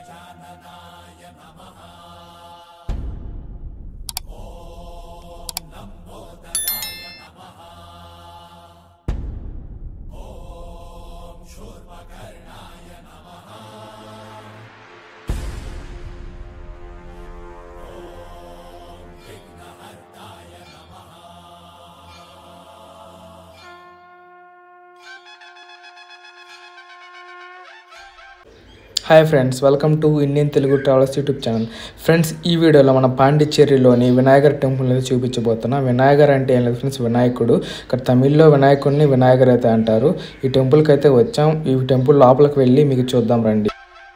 hi friends welcome to Indian Telugu travels YouTube channel friends ఈ వీడియోలో మన పాండిచ్చేరిలోని వినాయకర్ టెంపుల్ అనేది చూపించబోతున్నా వినాయకర్ అంటే ఏం లేదు ఫ్రెండ్స్ వినాయకుడు ఇక్కడ తమిళ్లో వినాయకుడిని వినాయకర్ అయితే అంటారు ఈ టెంపుల్కి అయితే వచ్చాం ఈ టెంపుల్ లోపలికి వెళ్ళి మీకు చూద్దాం రండి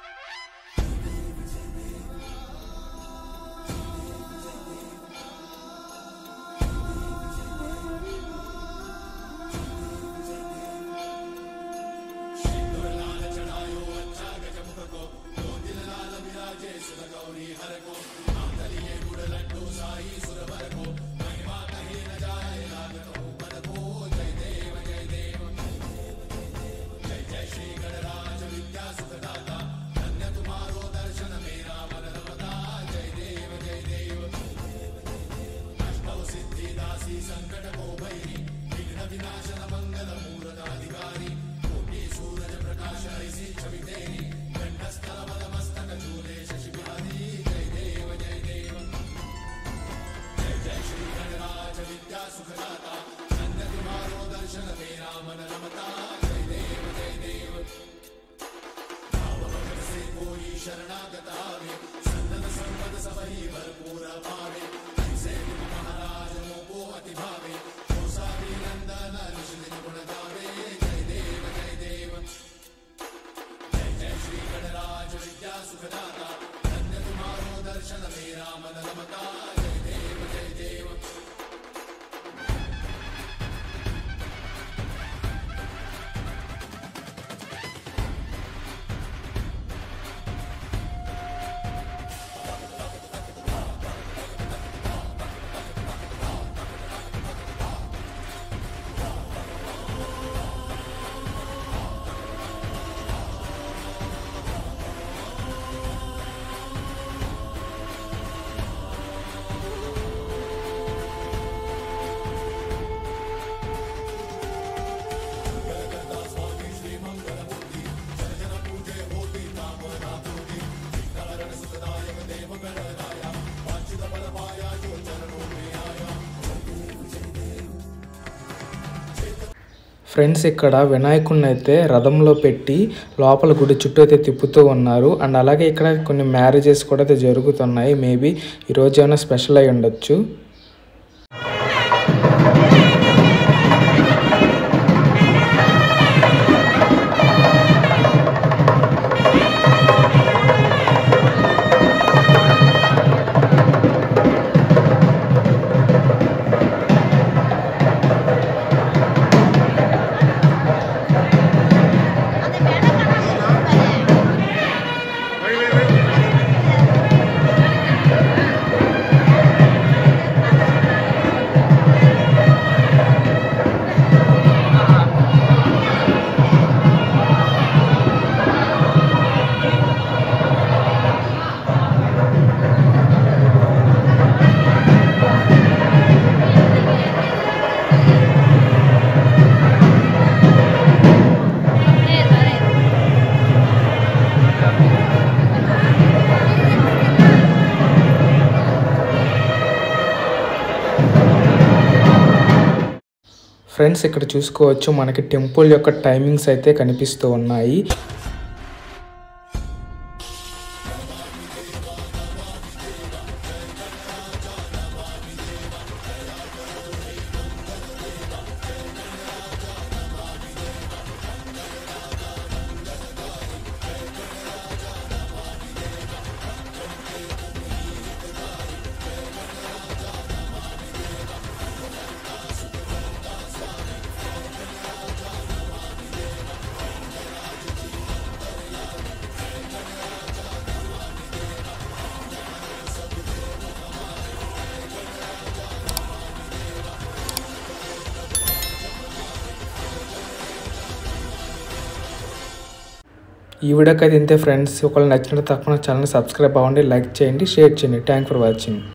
ఫ్రెండ్స్ ఇక్కడ వినాయకుడిని అయితే రథంలో పెట్టి లోపల గుడి చుట్టూ అయితే తిప్పుతూ ఉన్నారు అండ్ అలాగే ఇక్కడ కొన్ని మ్యారేజెస్ కూడా అయితే జరుగుతున్నాయి మేబీ ఈరోజు ఏమైనా స్పెషల్ అయి ఉండొచ్చు ఫ్రెండ్స్ ఇక్కడ చూసుకోవచ్చు మనకి టెంపుల్ యొక్క టైమింగ్స్ అయితే కనిపిస్తూ ఉన్నాయి ఈ వీడియోకి అయితే ఇంతే ఫ్రెండ్స్ ఒకవేళ నచ్చినట్టు తప్పకుండా ఛానల్ సబ్స్క్రైబ్ అవ్వండి లైక్ చేయండి షేర్ చేయండి థ్యాంక్ ఫర్ వాచింగ్